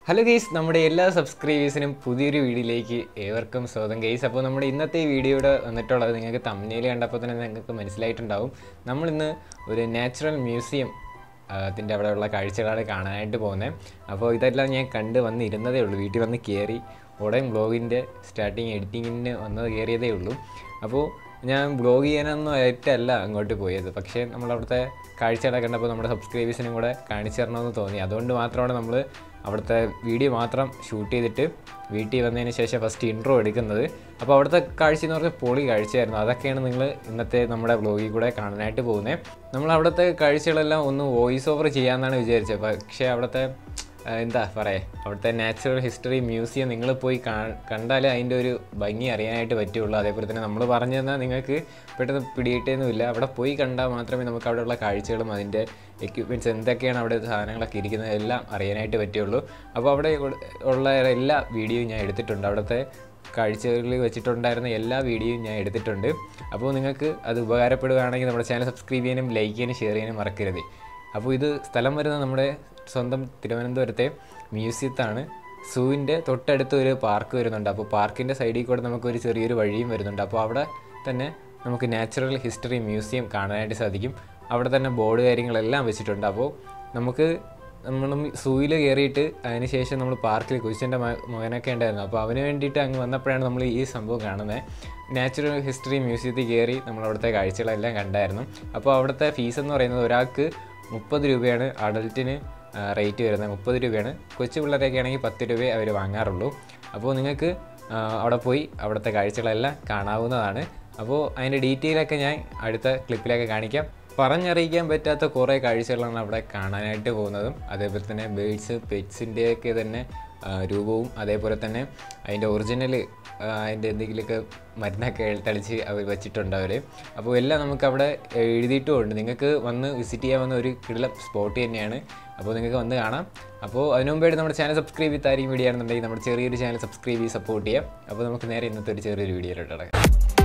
hello guys നമ്മുടെ എല്ലാ സബ്സ്ക്രൈബേഴ്സിനും പുതിയൊരു വീഡിയോയിലേക്ക് ഏവർക്കും സ്വാഗതം ഗെയ്സ് അപ്പോൾ നമ്മുടെ ഇന്നത്തെ ഈ വീഡിയോയുടെ വന്നിട്ടുള്ളത് നിങ്ങൾക്ക് തമ്മിൽ കണ്ടപ്പോൾ തന്നെ നിങ്ങൾക്ക് മനസ്സിലായിട്ടുണ്ടാവും നമ്മളിന്ന് ഒരു നാച്ചുറൽ മ്യൂസിയം അതിൻ്റെ അവിടെയുള്ള കാഴ്ചകളാണ് കാണാനായിട്ട് പോകുന്നത് അപ്പോൾ ഇതെല്ലാം ഞാൻ കണ്ട് വന്നിരുന്നതേ ഉള്ളൂ വീട്ടിൽ വന്ന് കയറി ഉടൻ ബ്ലോഗിൻ്റെ സ്റ്റാർട്ടിങ് എഡിറ്റിങ്ങിന് വന്നത് കയറിയതേ ഉള്ളൂ അപ്പോൾ ഞാൻ ബ്ലോഗ് ചെയ്യാനൊന്നും ആയിട്ടല്ല അങ്ങോട്ട് പോയത് പക്ഷേ നമ്മളവിടുത്തെ കാഴ്ചകളൊക്കെ കണ്ടപ്പോൾ നമ്മുടെ സബ്സ്ക്രൈബേഴ്സിനും കൂടെ കാണിച്ചു തരണമെന്ന് തോന്നി അതുകൊണ്ട് മാത്രമാണ് നമ്മൾ അവിടുത്തെ വീഡിയോ മാത്രം ഷൂട്ട് ചെയ്തിട്ട് വീട്ടിൽ വന്നതിന് ശേഷം ഫസ്റ്റ് ഇൻട്രോ എടുക്കുന്നത് അപ്പോൾ അവിടുത്തെ കാഴ്ച എന്ന് പറഞ്ഞാൽ പൊളി കാഴ്ചയായിരുന്നു അതൊക്കെയാണ് നിങ്ങൾ ഇന്നത്തെ നമ്മുടെ വ്ലോഗിൽ കൂടെ കാണാനായിട്ട് പോകുന്നത് നമ്മൾ അവിടുത്തെ കാഴ്ചകളെല്ലാം ഒന്ന് വോയിസ് ഓവർ ചെയ്യാമെന്നാണ് വിചാരിച്ചത് പക്ഷേ അവിടുത്തെ ആ, എന്താ പറയാ അവിടുത്തെ നാച്ചുറൽ ഹിസ്റ്ററി മ്യൂസിയം നിങ്ങൾ പോയി കാ- കണ്ടാലേ അതിൻ്റെ ഒരു ഭംഗി അറിയാനായിട്ട് പറ്റുള്ളൂ അതേപോലെ തന്നെ നമ്മൾ പറഞ്ഞു തന്നാൽ നിങ്ങൾക്ക് പെട്ടെന്ന് പിടിയിട്ടൊന്നുമില്ല അവിടെ പോയി കണ്ടാൽ മാത്രമേ നമുക്ക് അവിടെയുള്ള കാഴ്ചകളും അതിൻ്റെ എക്യുപ്മെൻറ്റ്സ് എന്തൊക്കെയാണ് അവിടെ സാധനങ്ങളൊക്കെ ഇരിക്കുന്നത് എല്ലാം അറിയാനായിട്ട് പറ്റുള്ളൂ അപ്പോൾ അവിടെ ഉള്ള- ഉള്ള എല്ലാ വീഡിയോയും ഞാൻ എടുത്തിട്ടുണ്ട് അവിടുത്തെ കാഴ്ചകളിൽ വെച്ചിട്ടുണ്ടായിരുന്ന എല്ലാ വീഡിയോയും ഞാൻ എടുത്തിട്ടുണ്ട് അപ്പോൾ നിങ്ങൾക്ക് അത് ഉപകാരപ്പെടുകയാണെങ്കിൽ നമ്മുടെ ചാനൽ സബ്സ്ക്രൈബ് ചെയ്യാനും ലൈക്ക് ചെയ്യാനും ഷെയർ ചെയ്യാനും മറക്കരുത് അപ്പോൾ ഇത് സ്ഥലം വരുന്നത് നമ്മുടെ സ്വന്തം തിരുവനന്തപുരത്തെ മ്യൂസിയത്താണ് സൂവിൻ്റെ തൊട്ടടുത്ത് ഒരു പാർക്ക് വരുന്നുണ്ട് അപ്പോൾ പാർക്കിൻ്റെ സൈഡിൽ കൂടെ നമുക്ക് ഒരു ചെറിയൊരു വഴിയും വരുന്നുണ്ട് അപ്പോൾ അവിടെ തന്നെ നമുക്ക് നാച്ചുറൽ ഹിസ്റ്ററി മ്യൂസിയം കാണാനായിട്ട് സാധിക്കും അവിടെ തന്നെ ബോർഡ് കാര്യങ്ങളെല്ലാം വെച്ചിട്ടുണ്ട് അപ്പോൾ നമുക്ക് നമ്മൾ സൂയിൽ കയറിയിട്ട് അതിന് ശേഷം നമ്മൾ പാർക്കിൽ കുരിശൻ്റെ മകനൊക്കെ ഉണ്ടായിരുന്നു അപ്പോൾ അവന് വേണ്ടിയിട്ട് അങ്ങ് വന്നപ്പോഴാണ് നമ്മൾ ഈ സംഭവം കാണുന്നത് നാച്ചുറൽ ഹിസ്റ്ററി മ്യൂസിയത്തിൽ കയറി നമ്മൾ അവിടുത്തെ കാഴ്ചകളെല്ലാം കണ്ടായിരുന്നു അപ്പോൾ അവിടുത്തെ ഫീസ് എന്ന് പറയുന്നത് ഒരാൾക്ക് മുപ്പത് രൂപയാണ് അഡൽറ്റിന് റേറ്റ് വരുന്നത് മുപ്പത് രൂപയാണ് കൊച്ചു പിള്ളേരൊക്കെ ആണെങ്കിൽ പത്ത് രൂപയെ അവർ വാങ്ങാറുള്ളൂ അപ്പോൾ നിങ്ങൾക്ക് ആ, അവിടെ പോയി അവിടുത്തെ കാഴ്ചകളെല്ലാം കാണാവുന്നതാണ് അപ്പോൾ അതിൻ്റെ ഡീറ്റെയിലൊക്കെ ഞാൻ അടുത്ത ക്ലിപ്പിലൊക്കെ കാണിക്കാം പറഞ്ഞറിയിക്കാൻ പറ്റാത്ത കുറേ കാഴ്ചകളാണ് അവിടെ കാണാനായിട്ട് പോകുന്നതും അതേപോലെ തന്നെ ബേഡ്സ് പെറ്റ്സിൻ്റെയൊക്കെ തന്നെ ആ, രൂപവും അതേപോലെ തന്നെ അതിൻ്റെ ഒറിജിനൽ അതിൻ്റെ എന്തെങ്കിലുമൊക്കെ മരുന്നൊക്കെ തളിച്ച് അവർ വെച്ചിട്ടുണ്ട് അവർ അപ്പോൾ എല്ലാം നമുക്ക് അവിടെ എഴുതിയിട്ടുമുണ്ട് നിങ്ങൾക്ക് വന്ന് വിസിറ്റ് ചെയ്യാവുന്ന ഒരു കിടിലം സ്പോട്ട് തന്നെയാണ് അപ്പോൾ നിങ്ങൾക്ക് വന്ന് കാണാം അപ്പോൾ അതിനു മുമ്പായിട്ട് നമ്മുടെ ചാനൽ സബ്സ്ക്രൈബ് ചെയ്ത് താരിയും വീഡിയോ ആണെന്നുണ്ടെങ്കിൽ നമ്മുടെ ചെറിയൊരു ചാനൽ സബ്സ്ക്രൈബ് ചെയ്ത് സപ്പോർട്ട് ചെയ്യാം അപ്പോൾ നമുക്ക് നേരെ ഇന്നത്തെ ഒരു ചെറിയൊരു വീഡിയോയിലോട്ട് കിടക്കാം